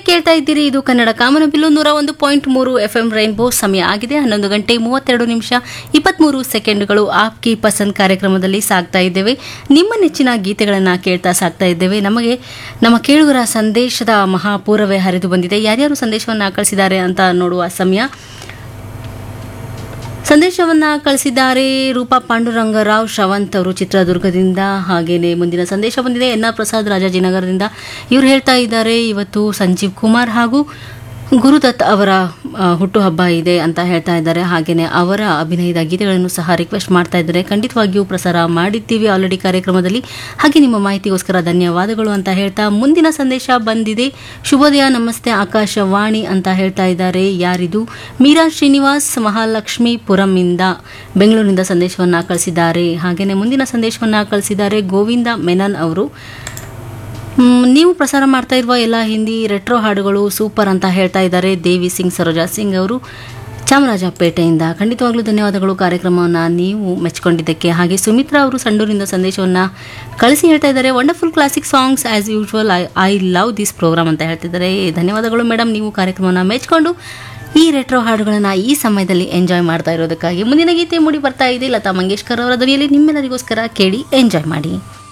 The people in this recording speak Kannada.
ಕೇಳ್ತಾ ಇದ್ದೀರಿ ಇದು ಕನ್ನಡ ಕಾಮನಬಿಲ್ಲು ನೂರ ಒಂದು ಪಾಯಿಂಟ್ ಮೂರು ಎಫ್ ಎಂ ರೈನ್ಬೋ ಸಮಯ ಆಗಿದೆ ಹನ್ನೊಂದು ಗಂಟೆ ಮೂವತ್ತೆರಡು ನಿಮಿಷ ಇಪ್ಪತ್ಮೂರು ಸೆಕೆಂಡ್ಗಳು ಆಪ್ ಕಿ ಪಸಂದ್ ಕಾರ್ಯಕ್ರಮದಲ್ಲಿ ಸಾಗ್ತಾ ಇದ್ದೇವೆ ನಿಮ್ಮ ನೆಚ್ಚಿನ ಗೀತೆಗಳನ್ನು ಕೇಳ್ತಾ ಸಾಗ್ತಾ ಇದ್ದೇವೆ ನಮಗೆ ನಮ್ಮ ಕೇಳುಗರ ಸಂದೇಶದ ಮಹಾಪೂರವೇ ಹರಿದು ಬಂದಿದೆ ಯಾರ್ಯಾರು ಸಂದೇಶವನ್ನು ಕಳಿಸಿದ್ದಾರೆ ಅಂತ ನೋಡುವ ಸಮಯ ಸಂದೇಶವನ್ನ ಕಳಿಸಿದ್ದಾರೆ ರೂಪಾ ಪಾಂಡುರಂಗರಾವ್ ಶ್ರವಂತ್ ಅವರು ಚಿತ್ರದುರ್ಗದಿಂದ ಹಾಗೇನೆ ಮುಂದಿನ ಸಂದೇಶ ಬಂದಿದೆ ಎನ್ ಆರ್ ಪ್ರಸಾದ್ ರಾಜಾಜಿನಗರದಿಂದ ಇವರು ಹೇಳ್ತಾ ಇದ್ದಾರೆ ಇವತ್ತು ಸಂಜೀವ್ ಕುಮಾರ್ ಹಾಗೂ ಗುರುದತ್ ಅವರ ಆ, ಹುಟ್ಟುಹಬ್ಬ ಇದೆ ಅಂತ ಹೇಳ್ತಾ ಇದ್ದಾರೆ ಹಾಗೇನೆ ಅವರ ಅಭಿನಯದ ಗೀತೆಗಳನ್ನು ಸಹ ರಿಕ್ವೆಸ್ಟ್ ಮಾಡ್ತಾ ಇದ್ದಾರೆ ಖಂಡಿತವಾಗಿಯೂ ಪ್ರಸಾರ ಮಾಡಿದ್ದೀವಿ ಆಲ್ರೆಡಿ ಕಾರ್ಯಕ್ರಮದಲ್ಲಿ ಹಾಗೆ ನಿಮ್ಮ ಮಾಹಿತಿಗೋಸ್ಕರ ಧನ್ಯವಾದಗಳು ಅಂತ ಹೇಳ್ತಾ ಮುಂದಿನ ಸಂದೇಶ ಬಂದಿದೆ ಶುಭೋದಯ ನಮಸ್ತೆ ಆಕಾಶವಾಣಿ ಅಂತ ಹೇಳ್ತಾ ಇದ್ದಾರೆ ಯಾರಿದು ಮೀರಾ ಶ್ರೀನಿವಾಸ್ ಮಹಾಲಕ್ಷ್ಮೀಪುರಂನಿಂದ ಬೆಂಗಳೂರಿನಿಂದ ಸಂದೇಶವನ್ನು ಕಳಿಸಿದ್ದಾರೆ ಹಾಗೆಯೇ ಮುಂದಿನ ಸಂದೇಶವನ್ನು ಕಳಿಸಿದ್ದಾರೆ ಗೋವಿಂದ ಮೆನನ್ ಅವರು ಮ್, ನೀವು ಪ್ರಸಾರ ಮಾಡ್ತಾ ಇರುವ ಎಲ್ಲ ಹಿಂದಿ ರೆಟ್ರೋ ಹಾಡುಗಳು ಸೂಪರ್ ಅಂತ ಹೇಳ್ತಾ ಇದ್ದಾರೆ ದೇವಿ ಸಿಂಗ್ ಸರೋಜಾ ಸಿಂಗ್ ಅವರು ಚಾಮರಾಜಪೇಟೆಯಿಂದ ಖಂಡಿತವಾಗ್ಲೂ ಧನ್ಯವಾದಗಳು ಕಾರ್ಯಕ್ರಮವನ್ನು ನೀವು ಮೆಚ್ಕೊಂಡಿದ್ದಕ್ಕೆ ಹಾಗೆ ಸುಮಿತ್ರಾ ಅವರು ಸಂಡೂರಿಂದ ಸಂದೇಶವನ್ನು ಕಳಿಸಿ ಹೇಳ್ತಾ ಇದ್ದಾರೆ wonderful classic songs as usual I I love this program ಅಂತ ಹೇಳ್ತಿದ್ದಾರೆ ಧನ್ಯವಾದಗಳು ಮೇಡಮ್ ನೀವು ಕಾರ್ಯಕ್ರಮವನ್ನು ಮೆಚ್ಕೊಂಡು ಈ ರೆಟ್ರೋ ಹಾಡುಗಳನ್ನು ಈ ಸಮಯದಲ್ಲಿ ಎಂಜಾಯ್ ಮಾಡ್ತಾ ಇರೋದಕ್ಕಾಗಿ ಮುಂದಿನ ಗೀತೆ ಮೂಡಿ ಬರ್ತಾ ಇದೆ ಲತಾ ಮಂಗೇಶ್ಕರ್ ಅವರ ಧ್ವನಿಯಲ್ಲಿ ನಿಮ್ಮೆಲ್ಲರಿಗೋಸ್ಕರ ಕೇಳಿ ಎಂಜಾಯ್ ಮಾಡಿ